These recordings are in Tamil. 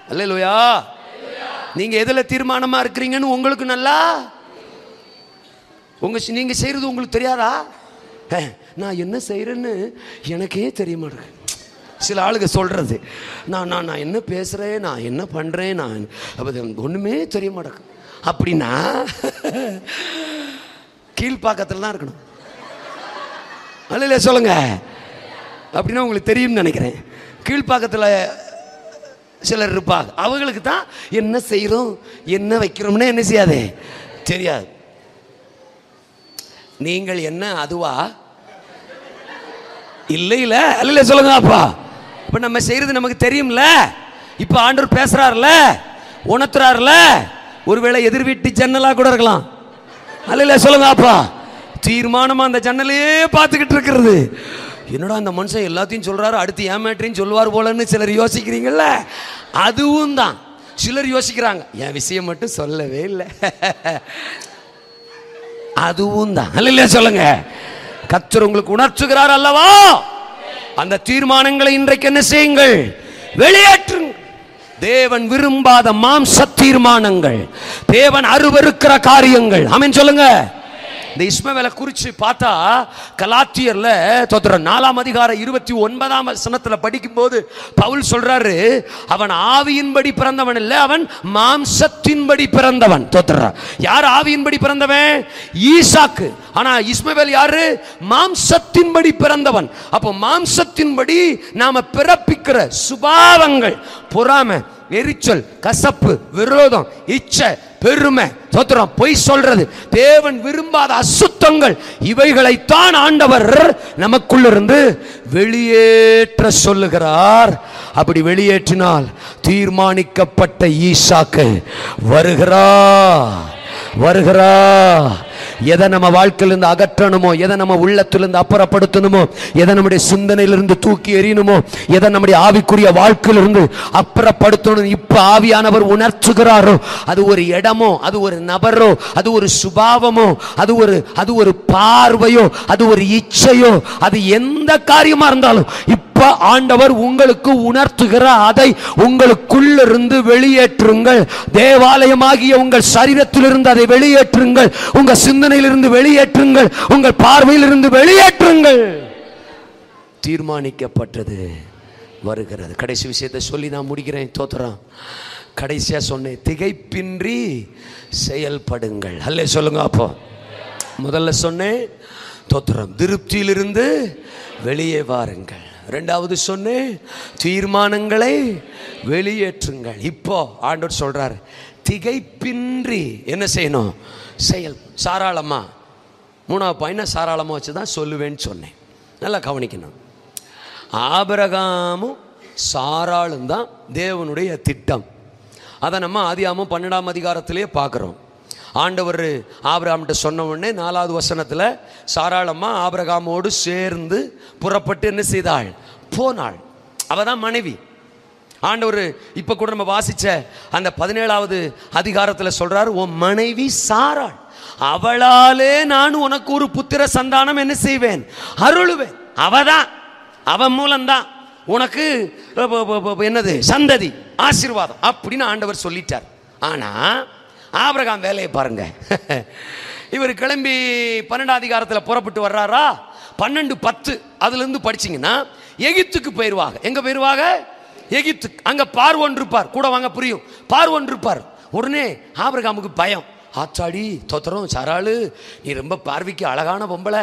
அல்லையா நீங்க எதுல தீர்மானமா இருக்கிறீங்கன்னு உங்களுக்கு நல்லா உங்க நீங்க செய்யறது உங்களுக்கு தெரியாதா ஹே, நான் என்ன செய்யறேன்னு எனக்கே தெரிய மாட்டேங்குது சில ஆளுங்க சொல்றது நான் நான் நான் என்ன பேசுறேன் நான் என்ன பண்றேன் நான் அப்ப அது ஒண்ணுமே தெரிய மாட்டேங்குது அப்படின்னா கீழ்ப்பாக்கத்தில் தான் இருக்கணும் அல்ல சொல்லுங்க அப்படின்னா உங்களுக்கு தெரியும்னு நினைக்கிறேன் கீழ்ப்பாக்கத்தில் சிலர் இருப்பாங்க அவங்களுக்கு தான் என்ன செய்கிறோம் என்ன வைக்கிறோம்னு என்ன செய்யாது தெரியாது நீங்கள் என்ன அதுவா இல்லை இல்ல அல்ல சொல்லுங்க அப்பா இப்ப நம்ம செய்யறது நமக்கு தெரியும்ல இப்ப ஆண்டவர் பேசுறாருல உணர்த்துறாருல ஒருவேளை எதிர் வீட்டு ஜன்னலா கூட இருக்கலாம் அல்ல சொல்லுங்க அப்பா தீர்மானமா அந்த ஜன்னலையே பார்த்துக்கிட்டு இருக்கிறது என்னடா அந்த மனுஷன் எல்லாத்தையும் சொல்றாரு அடுத்து ஏமாற்றின்னு சொல்லுவார் போலன்னு சிலர் யோசிக்கிறீங்கல்ல அதுவும் தான் சிலர் யோசிக்கிறாங்க என் விஷயம் மட்டும் சொல்லவே இல்லை அதுவும் தான் இல்லையா சொல்லுங்க கத்தர் உங்களுக்கு உணர்த்துகிறார் அல்லவா அந்த தீர்மானங்களை இன்றைக்கு என்ன செய்யுங்கள் வெளியேற்றுங்கள் தேவன் விரும்பாத மாம்ச தீர்மானங்கள் தேவன் அருவருக்கிற காரியங்கள் ஆமென் சொல்லுங்க இந்த இஸ்மவேலை குறித்து பார்த்தா கலாத்தியர்ல தோத்துற நாலாம் அதிகாரம் இருபத்தி ஒன்பதாம் வசனத்துல படிக்கும்போது பவுல் சொல்றாரு அவன் ஆவியின்படி பிறந்தவன் இல்ல அவன் மாம்சத்தின்படி பிறந்தவன் தோத்துற யார் ஆவியின்படி பிறந்தவன் ஈசாக்கு ஆனா இஸ்மவேல் யாரு மாம்சத்தின்படி பிறந்தவன் அப்போ மாம்சத்தின்படி நாம பிறப்பிக்கிற சுபாவங்கள் பொறாமை எரிச்சல் கசப்பு விரோதம் இச்சை பெருமை சோத்திரம் பொய் சொல்றது தேவன் விரும்பாத அசுத்தங்கள் இவைகளைத்தான் ஆண்டவர் நமக்குள்ளிருந்து வெளியேற்ற சொல்லுகிறார் அப்படி வெளியேற்றினால் தீர்மானிக்கப்பட்ட ஈசாக்கு வருகிறா வருகிறா எதை நம்ம வாழ்க்கையிலிருந்து அகற்றணுமோ எதை நம்ம உள்ளத்திலிருந்து அப்புறப்படுத்தணுமோ எதை நம்முடைய சிந்தனையிலிருந்து தூக்கி எறியணுமோ எதை நம்முடைய ஆவிக்குரிய வாழ்க்கையிலிருந்து அப்புறப்படுத்தணும் இப்ப ஆவியானவர் உணர்த்துகிறாரோ அது ஒரு இடமோ அது ஒரு நபரோ அது ஒரு சுபாவமோ அது ஒரு அது ஒரு பார்வையோ அது ஒரு இச்சையோ அது எந்த காரியமா இருந்தாலும் இப்ப ஆண்டவர் உங்களுக்கு உணர்த்துகிற அதை உங்களுக்குள்ளிருந்து வெளியேற்றுங்கள் தேவாலயமாகிய உங்கள் சரீரத்திலிருந்து அதை வெளியேற்றுங்கள் உங்க சிந்தனையிலிருந்து வெளியேற்றுங்கள் உங்கள் பார்வையிலிருந்து வெளியேற்றுங்கள் தீர்மானிக்கப்பட்டது வருகிறது கடைசி விஷயத்தை சொல்லி நான் முடிக்கிறேன் தோத்துறான் கடைசியா சொன்னேன் திகைப்பின்றி செயல்படுங்கள் அல்லே சொல்லுங்க அப்போ முதல்ல சொன்னேன் தோத்திரம் திருப்தியிலிருந்து வெளியே வாருங்கள் ரெண்டாவது சொன்னேன் தீர்மானங்களை வெளியேற்றுங்கள் இப்போ ஆண்டவர் சொல்றார் திகைப்பின்றி என்ன செய்யணும் செயல் சாராளமா மூணாவது பாயிண்ட் சாராளமாக வச்சு தான் சொல்லுவேன்னு சொன்னேன் நல்லா கவனிக்கணும் ஆபரகாமும் சாராளும் தான் தேவனுடைய திட்டம் அதை நம்ம ஆதியாமம் பன்னெண்டாம் அதிகாரத்திலே பார்க்குறோம் ஆண்டவர் ஆபிரகாம்கிட்ட சொன்ன உடனே நாலாவது வசனத்தில் சாராளம்மா ஆபிரகாமோடு சேர்ந்து புறப்பட்டு என்ன செய்தாள் போனாள் அவ தான் மனைவி ஆண்டவர் இப்போ கூட நம்ம வாசிச்ச அந்த பதினேழாவது அதிகாரத்தில் சொல்றாரு உன் மனைவி சாராள் அவளாலே நான் உனக்கு ஒரு புத்திர சந்தானம் என்ன செய்வேன் அருளுவேன் அவதான் அவன் மூலம்தான் உனக்கு அ, ப, ப, ப, என்னது சந்ததி ஆசீர்வாதம் அப்படின்னு ஆண்டவர் சொல்லிட்டார் ஆனா ஆபிரகாம் வேலையை பாருங்க இவர் கிளம்பி பன்னெண்டாம் அதிகாரத்தில் புறப்பட்டு வர்றாரா பன்னெண்டு பத்து அதுலேருந்து படிச்சீங்கன்னா எகிப்துக்கு போயிடுவாங்க எங்க போயிடுவாங்க எகிப்து அங்க பார்வோன் இருப்பார் கூட வாங்க புரியும் பார்வோன் இருப்பார் உடனே ஆபிரகாமுக்கு பயம் ஆச்சாடி தோத்திரம் சராளு நீ ரொம்ப பார்வைக்கு அழகான பொம்பளை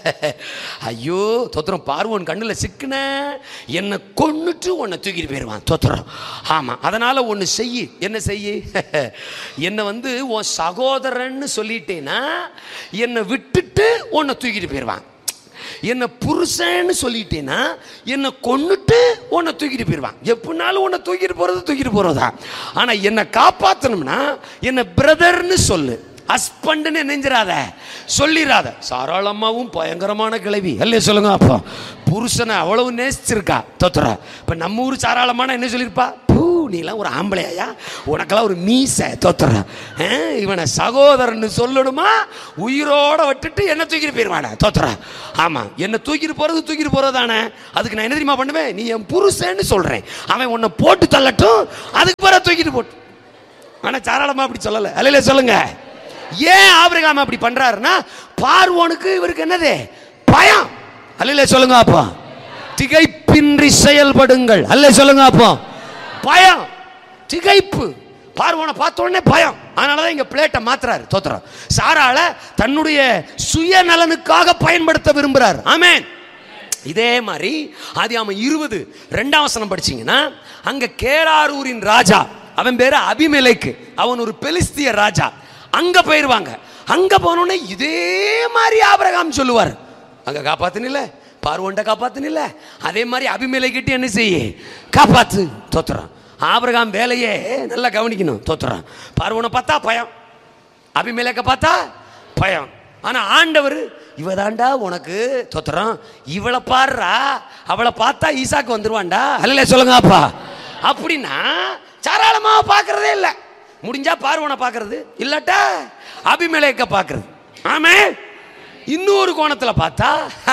ஐயோ தோத்திரம் பார்வோன் கண்ணில் சிக்கின என்னை கொன்னுட்டு உன்னை தூக்கிட்டு போயிடுவான் தோத்திரம் ஆமாம் அதனால் ஒன்று செய் என்ன செய் என்னை வந்து உன் சகோதரன்னு சொல்லிட்டேன்னா என்னை விட்டுட்டு உன்னை தூக்கிட்டு போயிடுவான் என்னை புருஷன்னு சொல்லிட்டேன்னா என்னை கொன்னுட்டு உன்னை தூக்கிட்டு போயிடுவான் எப்படினாலும் உன்னை தூக்கிட்டு போறது தூக்கிட்டு போறதா ஆனா என்னை காப்பாத்தணும்னா என்னை பிரதர்னு சொல்லு ஹஸ்பண்ட்னு நெஞ்சிராத சொல்லிடாத சாராளம்மாவும் பயங்கரமான கிளவி அல்ல சொல்லுங்க அப்போ புருஷனை அவ்வளவு நேசிச்சிருக்கா தோத்துறா இப்ப நம்ம ஊர் சாராளமான என்ன சொல்லியிருப்பா பூ நீலாம் ஒரு ஆம்பளையா உனக்கெல்லாம் ஒரு மீசை தோத்துற இவனை சகோதரன்னு சொல்லணுமா உயிரோட விட்டுட்டு என்ன தூக்கிட்டு போயிடுவாடா தோத்துற ஆமாம் என்ன தூக்கிட்டு போகிறது தூக்கிட்டு போகிறது தானே அதுக்கு நான் என்ன தெரியுமா பண்ணுவேன் நீ என் புருஷன்னு சொல்கிறேன் அவன் உன்னை போட்டு தள்ளட்டும் அதுக்கு பிறகு தூக்கிட்டு போட்டு ஆனால் தாராளமாக அப்படி சொல்லலை அல்லையில சொல்லுங்க ஏன் ஆபிரகாம் அப்படி பண்றாருன்னா பார்வோனுக்கு இவருக்கு என்னது பயம் அல்லையில சொல்லுங்க அப்பா திகைப்பின்றி செயல்படுங்கள் அல்ல சொல்லுங்க அப்போ பயம் திகைப்பு பார்வோனை பார்த்த உடனே பயம் அதனால தான் இங்க பிளேட்டை மாத்துறாரு தோத்துறார் சாரால தன்னுடைய சுயநலனுக்காக பயன்படுத்த விரும்புறார் ஆமென் இதே மாதிரி ஆதியாம இருபது ரெண்டாம் வசனம் படிச்சீங்கன்னா அங்க கேராரூரின் ராஜா அவன் பேரு அபிமெலேக்கு அவன் ஒரு பெலிஸ்திய ராஜா அங்க போயிருவாங்க அங்க போனோடனே இதே மாதிரி ஆபிரகாம் சொல்லுவார் அங்க காப்பாத்துனில்ல பார்வோன்ட்ட காப்பாத்துனில்ல அதே மாதிரி அபிமெலேக்கிட்டு என்ன செய்ய காப்பாத்து தோத்துறான் ஆபிரகாம் வேலையே நல்லா கவனிக்கணும் தோத்துறான் பார்வோனை பார்த்தா பயம் அபிமேலக்க பார்த்தா பயம் ஆனா ஆண்டவர் இவதாண்டா உனக்கு தொத்துறான் இவளை பாடுறா அவளை பார்த்தா ஈசாக்கு வந்துருவான்டா அல்ல சொல்லுங்க அப்பா அப்படின்னா தாராளமா பார்க்கறதே இல்லை முடிஞ்சா பார்வனை பார்க்கறது இல்லாட்டா அபிமேலேக்க பார்க்கறது ஆமே இன்னொரு கோணத்துல பார்த்தா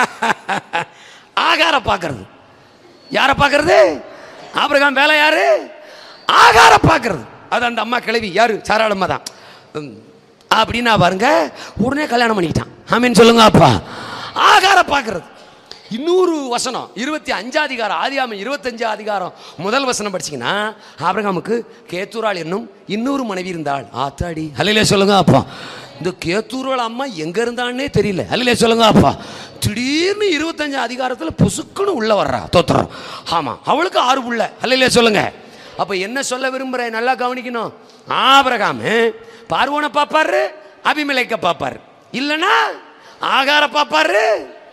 ஆகார பார்க்கறது யாரை பார்க்கறது ஆபிரகாம் வேலை யாரு ஆகார பார்க்கறது அது அந்த அம்மா கிளவி யாரு சாராளம்மா தான் ம், அப்படின்னா பாருங்க உடனே கல்யாணம் பண்ணிக்கிட்டான் ஆமீன் சொல்லுங்க அப்பா ஆகார பார்க்கறது இன்னொரு வசனம் இருபத்தி அஞ்சாம் அதிகாரம் ஆதியாமம் இருபத்தஞ்சு அதிகாரம் முதல் வசனம் படிச்சீங்கன்னா ஆபிரகாமுக்கு கேத்தூராள் என்னும் இன்னொரு மனைவி இருந்தாள் ஆத்தாடி அல்லையிலே சொல்லுங்க அப்பா இந்த கேத்தூராள் அம்மா எங்க இருந்தான்னே தெரியல அல்லையிலே சொல்லுங்க அப்பா திடீர்னு இருபத்தஞ்சு அதிகாரத்தில் புசுக்குன்னு உள்ள வர்றா தோத்துறோம் ஆமா அவளுக்கு ஆறு புள்ள அல்லையிலே சொல்லுங்க அப்ப என்ன சொல்ல விரும்புறேன் நல்லா கவனிக்கணும் ஆபிரகாமு பார்வோனை பார்ப்பாரு அபிமலைக்க பார்ப்பாரு இல்லைன்னா ஆகார பார்ப்பாரு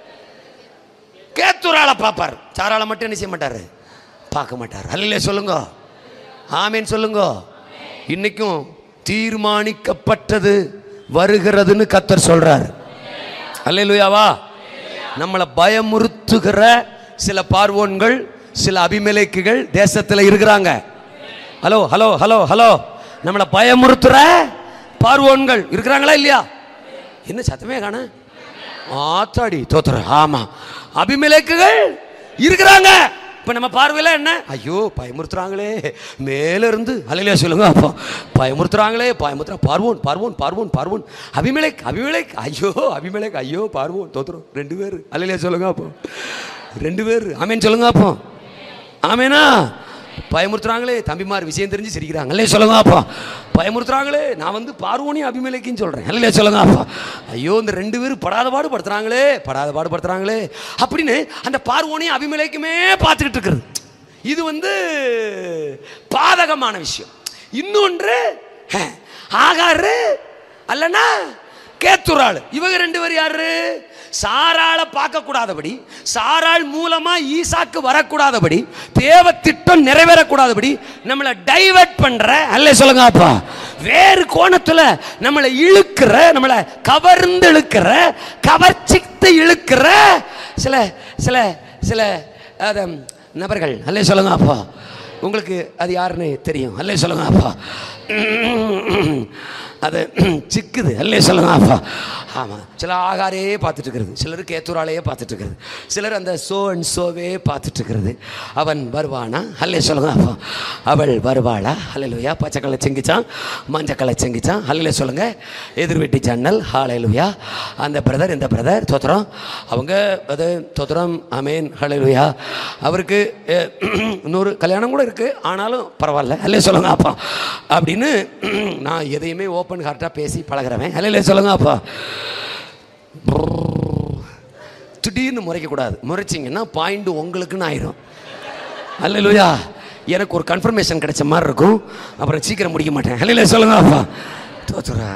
கேத்துரால பார்ப்பார் சாரால மட்டும் என்ன செய்ய மாட்டாரு பார்க்க மாட்டார் அல்ல சொல்லுங்க ஆமேன் சொல்லுங்க இன்னைக்கும் தீர்மானிக்கப்பட்டது வருகிறதுன்னு கத்தர் சொல்றார் அல்லேலூயாவா நம்மளை பயமுறுத்துகிற சில பார்வோன்கள் சில அபிமலேக்குகள் தேசத்தில் இருக்கிறாங்க ஹலோ ஹலோ ஹலோ ஹலோ நம்மளை பயமுறுத்துற பார்வோன்கள் இருக்கிறாங்களா இல்லையா என்ன சத்தமே காண ஆத்தாடி தோத்துற ஆமா அபிமலேக்குகள் இருக்கிறாங்க இப்ப நம்ம பார்வையில என்ன ஐயோ பயமுறுத்துறாங்களே மேல இருந்து அலையில சொல்லுங்க அப்போ பயமுறுத்துறாங்களே பயமுறுத்துறா பார்வோன் பார்வோன் பார்வோன் பார்வோன் அபிமலேக் அபிமலேக் ஐயோ அபிமலேக் ஐயோ பார்வோன் தோத்துறோம் ரெண்டு பேர் அலையில சொல்லுங்க அப்போ ரெண்டு பேர் ஆமேன் சொல்லுங்க அப்போ ஆமேனா பயமுறுத்துறாங்களே தம்பிமார் விஷயம் தெரிஞ்சு சிரிக்கிறாங்க இல்லையே சொல்லுங்க அப்பா பயமுறுத்துறாங்களே நான் வந்து பார்வோனி அபிமலைக்குன்னு சொல்றேன் இல்லையா சொல்லுங்க அப்பா ஐயோ இந்த ரெண்டு பேரும் படாத பாடு படுத்துறாங்களே படாத பாடு படுத்துறாங்களே அப்படின்னு அந்த பார்வோனையும் அபிமலைக்குமே பார்த்துக்கிட்டு இருக்கிறது இது வந்து பாதகமான விஷயம் இன்னொன்று ஹ, ஆகாரு அல்லனா கேத்துராள் இவங்க ரெண்டு பேர் யாரு சாராளை பார்க்க கூடாதபடி சாராள் மூலமா ஈசாக்கு வரக்கூடாதபடி தேவ திட்டம் நிறைவேறக்கூடாதபடி நம்மளை டைவர்ட் பண்ற அல்ல சொல்லுங்க அப்பா வேறு கோணத்துல நம்மளை இழுக்கிற நம்மளை கவர்ந்து இழுக்கிற கவர்ச்சித்து இழுக்கிற சில சில சில அத, நபர்கள் அல்ல சொல்லுங்க அப்பா உங்களுக்கு அது யாருன்னு தெரியும் அல்ல சொல்லுங்க அப்பா அது சிக்குது அல்லே சொல்லுங்க அப்பா ஆமாம் சில ஆகாரே பார்த்துட்டு இருக்கிறது சிலர் கேத்தூராலேயே பார்த்துட்டு இருக்கிறது சிலர் அந்த சோ அண்ட் சோவே பார்த்துட்டு இருக்கிறது அவன் வருவானா அல்லே சொல்லுங்க அப்பா அவள் வருவாளா அல்லையா பச்சைக்கலை செங்கிச்சான் மஞ்சக்கலை செங்கிச்சான் அல்ல சொல்லுங்க எதிர் வீட்டு ஜன்னல் ஹாலையிலுயா அந்த பிரதர் இந்த பிரதர் தோத்திரம் அவங்க அது தோத்திரம் அமேன் ஹalleluya அவருக்கு அஹ், இன்னொரு கல்யாணம் கூட இருக்கு ஆனாலும் பரவாயில்ல அல்ல சொல்லுங்க அப்பா அப்படின்னு நான் எதையுமே ஓப்பன் ஹார்ட்டாக பேசி பழகிறவன் அல்ல சொல்லுங்க அப்பா திடீர்னு முறைக்கக்கூடாது முறைச்சிங்கன்னா பாயிண்ட் உங்களுக்குன்னு ஆயிரும் அல்லையா எனக்கு ஒரு கன்ஃபர்மேஷன் கிடைச்ச மாதிரி இருக்கும் அப்புறம் சீக்கிரம் முடிக்க மாட்டேன் அல்ல சொல்லுங்க அப்பா தோத்துறா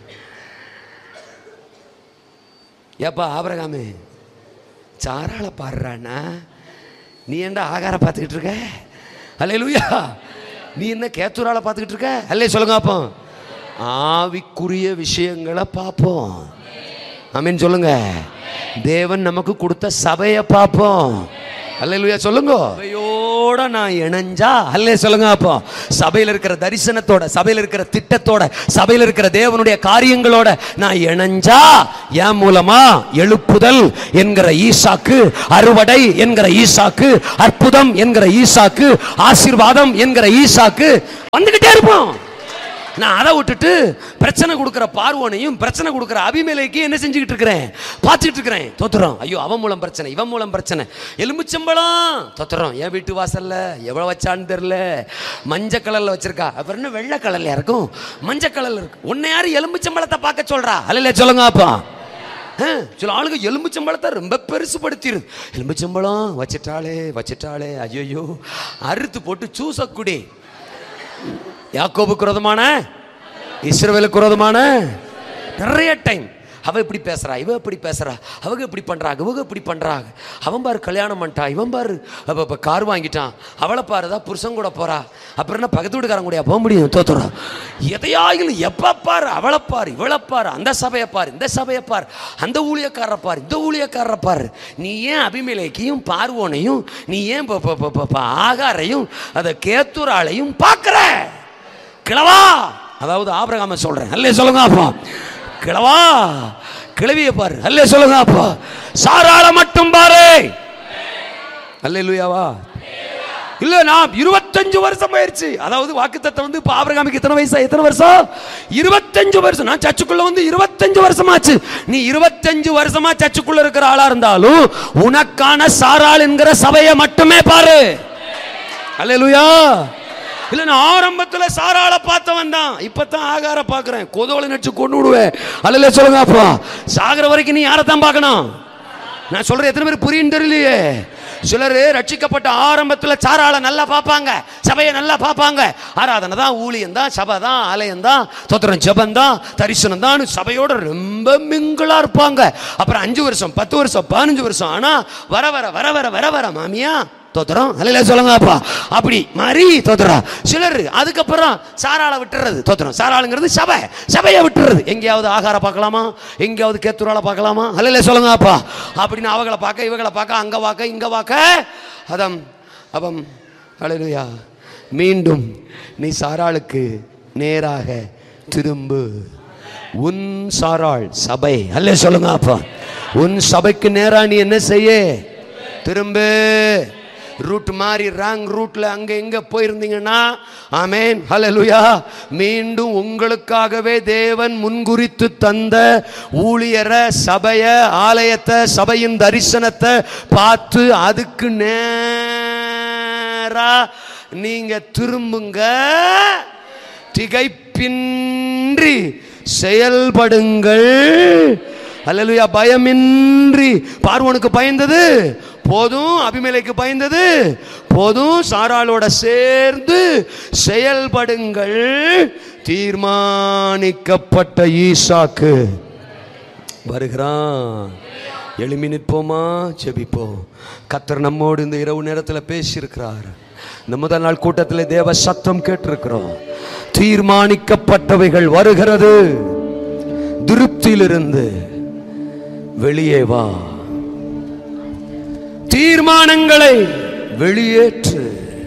ஏப்பா ஆபரகாமே சாராள பாடுறானா நீ ஏன்டா ஆகார பார்த்துக்கிட்டு இருக்க அல்லேலூயா நீ என்ன கேத்தூரால பார்த்துக்கிட்டு இருக்க அல்லே சொல்லுங்க அப்போ ஆவிக்குரிய விஷயங்களை பார்ப்போம் ஆமீன் சொல்லுங்க தேவன் நமக்கு கொடுத்த சபையை பார்ப்போம் அல்லேலூயா சொல்லுங்க சபையோட சபையோட நான் இணைஞ்சா அல்லே சொல்லுங்க அப்போ சபையில் இருக்கிற தரிசனத்தோட சபையில் இருக்கிற திட்டத்தோட சபையில் இருக்கிற தேவனுடைய காரியங்களோட நான் இணைஞ்சா என் மூலமா எழுப்புதல் என்கிற ஈசாக்கு அறுவடை என்கிற ஈசாக்கு அற்புதம் என்கிற ஈசாக்கு ஆசீர்வாதம் என்கிற ஈசாக்கு வந்துகிட்டே இருப்போம் நான் அதை விட்டுட்டு பிரச்சனை கொடுக்குற பார்வோனையும் பிரச்சனை கொடுக்குற அபிமேலைக்கு என்ன செஞ்சுக்கிட்டு இருக்கிறேன் பார்த்துக்கிட்டு இருக்கிறேன் தோத்துறோம் ஐயோ அவன் மூலம் பிரச்சனை இவன் மூலம் பிரச்சனை எலும்புச்சம்பளம் தோத்துறோம் என் வீட்டு வாசல்ல எவ்வளோ வச்சான்னு தெரில மஞ்சள் கலர்ல வச்சிருக்கா அப்புறம் என்ன வெள்ளை கலர்ல இருக்கும் மஞ்சள் கலர்ல இருக்கு உன்னை யாரு எலும்புச்சம்பளத்தை பார்க்க சொல்றா அல்ல சொல்லுங்க அப்பா ஆ, சில ஆளுங்க எலும்புச்சம்பளத்தை ரொம்ப பெருசுபடுத்திடுது எலும்புச்சம்பளம் வச்சிட்டாளே வச்சிட்டாளே ஐயோ அறுத்து போட்டு சூசக்குடி யாக்கோபுக்கு விரோதமான இஸ்ரவேலுக்கு விரோதமான நிறைய டைம் அவ இப்படி பேசுறா இவ இப்படி பேசுறா அவங்க இப்படி பண்றாங்க இவங்க இப்படி பண்றாங்க அவன் பாரு கல்யாணம் பண்ணிட்டான் இவன் பாரு அப்ப இப்ப கார் வாங்கிட்டான் அவளை பாருதா புருஷன் கூட போறா அப்புறம் என்ன பக்கத்து வீட்டுக்காரன் கூட போக முடியும் தோத்துறா எதையாயிலும் எப்ப பாரு அவளை பாரு இவளை பாரு அந்த சபையை பாரு இந்த சபையை பாரு அந்த ஊழியக்காரரை பாரு இந்த ஊழியக்காரரை பாரு நீ ஏன் அபிமேலைக்கையும் பார்வோனையும் நீ ஏன் ப- ப- ப- ப- ப- ஆகாரையும் அதை கேத்துராளையும் பார்க்குற கிழவா அதாவது ஆபிரகாம சொல்றேன் அல்லே சொல்லுங்க அப்பா கிழவா கிழவிய பாரு அல்லே சொல்லுங்க அப்பா சாராள மட்டும் பாரு அல்லே லூயாவா இல்ல நான் இருபத்தஞ்சு வருஷம் ஆயிருச்சு அதாவது வாக்குத்தத்தம் வந்து இப்ப ஆபிரகாமுக்கு எத்தனை வயசா எத்தனை வருஷம் இருபத்தஞ்சு வருஷம் நான் சர்ச்சுக்குள்ள வந்து இருபத்தஞ்சு வருஷமாச்சு நீ இருபத்தஞ்சு வருஷமா சர்ச்சுக்குள்ள இருக்கிற ஆளா இருந்தாலும் உனக்கான சாராள் என்கிற சபையை மட்டுமே பாரு அல்லேலூயா இல்ல நான் ஆரம்பத்துல சாராள பார்த்தவன் தான் இப்பதான் ஆகார பாக்குறேன் கொதோலை நடிச்சு கொண்டு விடுவேன் அல்ல சொல்லுங்க அப்பா சாகிற வரைக்கும் நீ யாரை தான் பார்க்கணும் நான் சொல்றேன் எத்தனை பேர் புரியும் தெரியலையே சிலர் ரட்சிக்கப்பட்ட ஆரம்பத்துல சாராள நல்லா பார்ப்பாங்க சபையை நல்லா பார்ப்பாங்க ஆராதனை தான் ஊழியம் தான் சபை தான் ஆலயம் தான் தோத்திரம் ஜபம் தான் தரிசனம் தான் சபையோட ரொம்ப மிங்கிளா இருப்பாங்க அப்புறம் அஞ்சு வருஷம் பத்து வருஷம் பதினஞ்சு வருஷம் ஆனா வர வர வர வர வர வர மாமியா தோத்துறோம் அல்ல சொல்லுங்க அப்பா அப்படி மாதிரி தோத்துறோம் சிலர் அதுக்கப்புறம் சாராளை விட்டுறது தோத்துறோம் சாராளுங்கிறது சபை சபையை விட்டுறது எங்கேயாவது ஆகார பார்க்கலாமா எங்கேயாவது கேத்துரால பார்க்கலாமா அல்ல சொல்லுங்க அப்பா அப்படின்னு அவங்கள பார்க்க இவங்களை பார்க்க அங்க பார்க்க இங்க பார்க்க அதம் அப்பம் அலையா மீண்டும் நீ சாராளுக்கு நேராக திரும்பு உன் சாராள் சபை அல்ல சொல்லுங்க அப்பா உன் சபைக்கு நேரா நீ என்ன செய்ய திரும்ப ரூட் மாறி ராங் ரூட்ல அங்க எங்க போயிருந்தீங்கன்னா ஆமேன் ஹalleluya மீண்டும் உங்களுக்காகவே தேவன் முன்குறித்து தந்த ஊழியரை சபைய ஆலயத்தை சபையின் தரிசனத்தை பார்த்து அதுக்கு நேரா நீங்க திரும்புங்க திகைப்பின்றி செயல்படுங்கள் அல்லேலூயா பயமின்றி பார்வோனுக்கு பயந்தது போதும் அபிமேலைக்கு பயந்தது போதும் சாராளோட சேர்ந்து செயல்படுங்கள் தீர்மானிக்கப்பட்ட ஈசாக்கு வருகிறான் எழுமி நிற்போமா ஜெபிப்போம் கத்தர் நம்மோடு இந்த இரவு நேரத்தில் பேசியிருக்கிறார் இந்த முதல் நாள் கூட்டத்தில் தேவ சத்தம் கேட்டிருக்கிறோம் தீர்மானிக்கப்பட்டவைகள் வருகிறது திருப்தியிலிருந்து வெளியே வா தீர்மானங்களை வெளியேற்று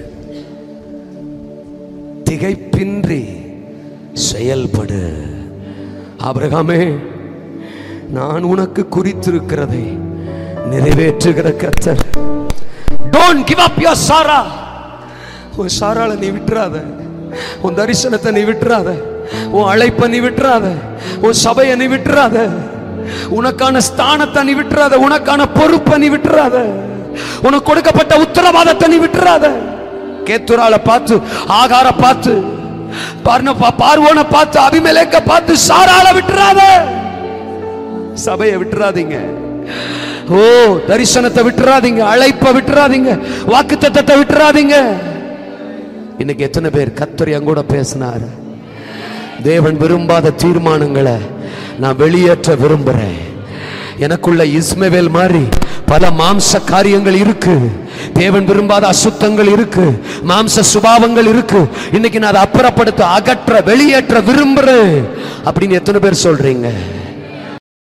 திகைப்பின்றி செயல்படு ஆபிரகாமே நான் உனக்கு குறித்திருக்கிறதை நிறைவேற்றுகிற கர்த்தர் don't give up your Sara உன் சாராள நீ விட்டுறாத உன் தரிசனத்தை நீ விட்டுறாத உன் அழைப்பை நீ விட்டுறாத உன் சபையை நீ விட்டுறாத உனக்கான ஸ்தானத்தை நீ விட்டுறாத உனக்கான பொறுப்பை நீ விட்டுறாத உனக்கு கொடுக்கப்பட்ட உத்தரவாதத்தை நீ விட்டுறாத கேத்துரால பார்த்து ஆகார பார்த்து பார்ன பார்வோனை பார்த்து அபிமேலேக்க பார்த்து சாராள விட்டுறாத சபையை விட்டுறாதீங்க ஓ தரிசனத்தை விட்டுறாதீங்க அழைப்பை விட்டுறாதீங்க வாக்கு தத்தத்தை விட்டுறாதீங்க இன்னைக்கு எத்தனை பேர் கத்தர் என் கூட பேசினார் தேவன் விரும்பாத தீர்மானங்களை நான் வெளியேற்ற விரும்புறேன் எனக்குள்ள இஸ்மவேல் மாதிரி பல மாம்ச காரியங்கள் இருக்கு தேவன் விரும்பாத அசுத்தங்கள் இருக்கு மாம்ச சுபாவங்கள் இருக்கு இன்னைக்கு நான் அதை அப்புறப்படுத்த அகற்ற வெளியேற்ற விரும்புறேன் அப்படின்னு எத்தனை பேர் சொல்றீங்க